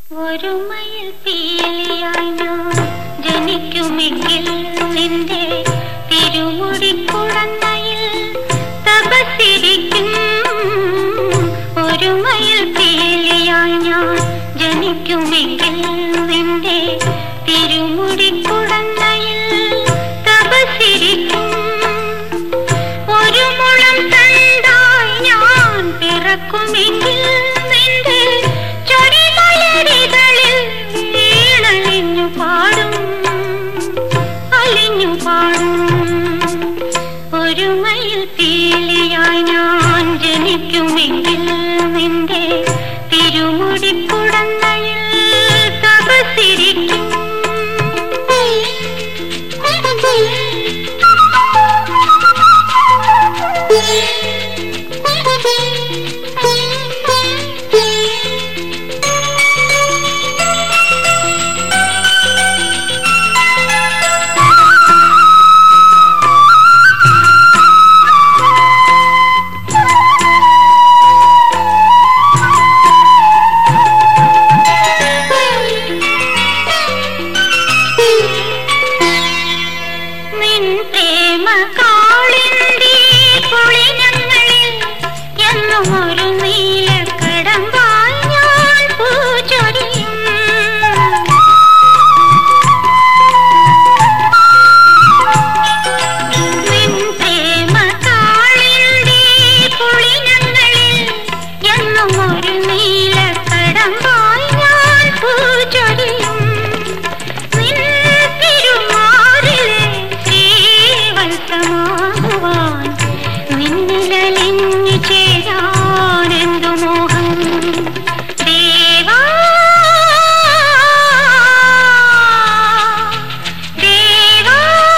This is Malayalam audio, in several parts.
ഒരു മയിൽ പീലിയായി ഞാൻ ജനിക്കുമെങ്കിൽ നിന്റെ തിരുമുടി കുടന്നയിൽ തപസിരിക്കും ഒരു മയിൽ പീലിയായി ഞാൻ ജനിക്കുമെങ്കിൽ നിന്റെ തിരുമുടി കുടന്നയിൽ തപസിരിക്കും ഒരു മുളം തണ്ടായി ഞാൻ പിറക്കുമെങ്കിൽ നിന്റെ ചൊടിമലരികളിൽ വീണലിഞ്ഞു പാടും അലിഞ്ഞു പാടും ഒരു മയിൽ പീലിയായി ഞാൻ ജനിക്കുമെങ്കിൽ നിന്റെ തിരുമുടി കുടന്നയിൽ തപസിരിക്കും നിൻ പ്രേമ കാളിന്തി പൊളിനങ്ങളിൽ എന്നും ഒരു നീല കടമ്പായി ഞാൻ പൂച്ചൊരിയും നിൻ പ്രേമ കാളിന്തി പൊളിനങ്ങളിൽ എന്നും ഒരു നീല കടമ്പായി ഞാൻ പൂച്ചൊരിയും നിൻ തിരുമാറിലെ ശ്രീവത്സമാകുവാൻ നിന്നിലലിഞ്ഞു ചേരാനെന്തു മോഹം ദേവാ ദേവാ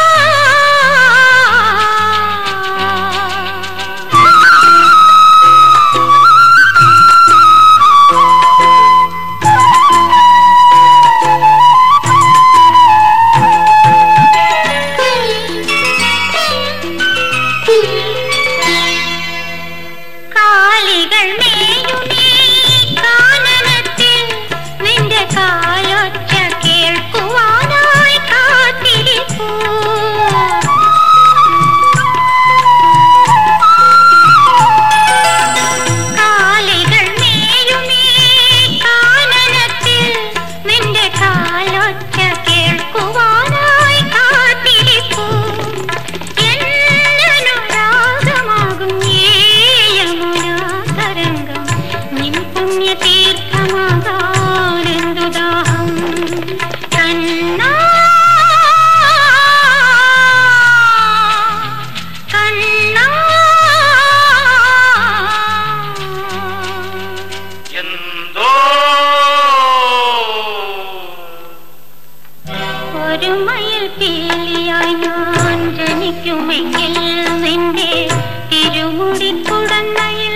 കാലികൾ മേയുമീ കാനനത്തിൽ നിന്റെ കാലൊച്ച കേൾക്കുവാനായി കാത്തിരിപ്പൂ കാലികൾ മേയുമീ കാനനത്തിൽ നിന്റെ കാലൊച്ച കേൾക്കുവാനായി കാത്തിരിപ്പൂ എന്നനുരാഗമാകും ഈ യമുനാതരംഗം നിൻ പുണ്യതീർത്ഥമാകാനെന്തു ദാഹം കണ്ണാ കണ്ണാ എന്തോ ഒരു മയിൽ പീലിയായി ഞാൻ ജനിക്കുമെങ്കിൽ നിന്റെ തിരുമുടി കുടന്നയിൽ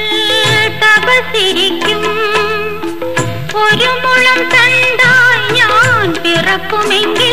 തപസിരിക്കും ഒരു മുളം തണ്ടായി ഞാൻ പിറക്കുമെങ്കിൽ